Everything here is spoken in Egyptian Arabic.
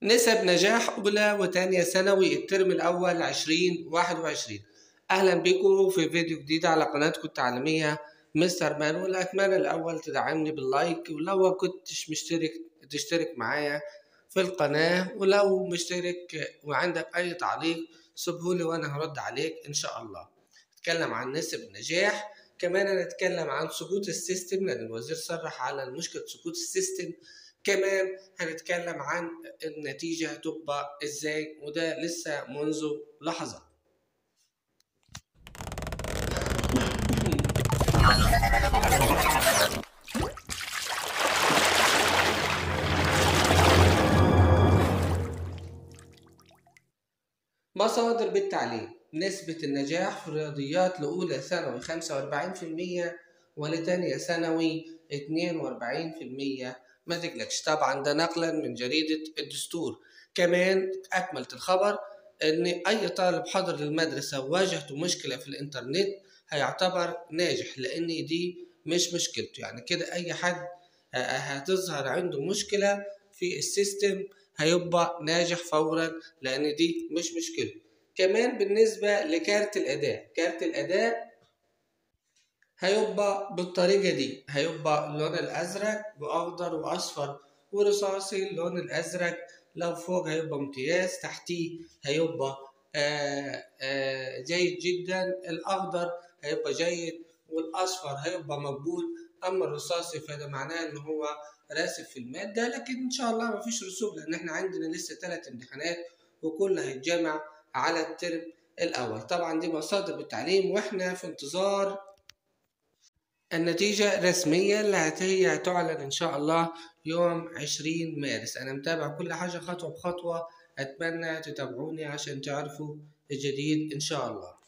نسب نجاح أولى وتانية ثانوي الترم الأول عشرين واحد وعشرين أهلا بكم في فيديو جديد على قناتكم التعليمية مستر مانويل أتمنى الأول تدعمني باللايك ولو كنتش مشترك تشترك معايا في القناة ولو مشترك وعندك أي تعليق سيبهولي وأنا هرد عليك إن شاء الله نتكلم عن نسب النجاح كمان نتكلم عن سقوط السيستم لأن الوزير صرح على مشكلة سقوط السيستم كمان هنتكلم عن النتيجة هتبقى ازاي وده لسه منذ لحظة مصادر بالتعليم نسبة النجاح في الرياضيات لأولى ثانوي خمسة وأربعين في المية ولتانية ثانوي اتنين وأربعين في المية ما تقلقش طبعا ده نقلا من جريدة الدستور كمان أكملت الخبر إن أي طالب حضر للمدرسة وواجهته مشكلة في الإنترنت هيعتبر ناجح لأن دي مش مشكلته يعني كده أي حد هتظهر عنده مشكلة في السيستم هيبقى ناجح فورا لأن دي مش مشكلته كمان بالنسبة لكارت الأداء كارت الأداء هيبقى بالطريقة دي هيبقى اللون الأزرق وأخضر وأصفر ورصاصي اللون الأزرق لو فوق هيبقى امتياز تحتيه هيبقى آآ آآ جيد جدا الأخضر هيبقى جيد والأصفر هيبقى مقبول أما الرصاصي فده معناه إن هو راسب في المادة لكن إن شاء الله مفيش رسوب لأن إحنا عندنا لسه ثلاث امتحانات وكله هيتجمع على الترم الأول طبعا دي مصادر بالتعليم وإحنا في انتظار النتيجة الرسمية اللي هي هتعلن إن شاء الله يوم عشرين مارس أنا متابع كل حاجة خطوة بخطوة أتمنى تتابعوني عشان تعرفوا الجديد إن شاء الله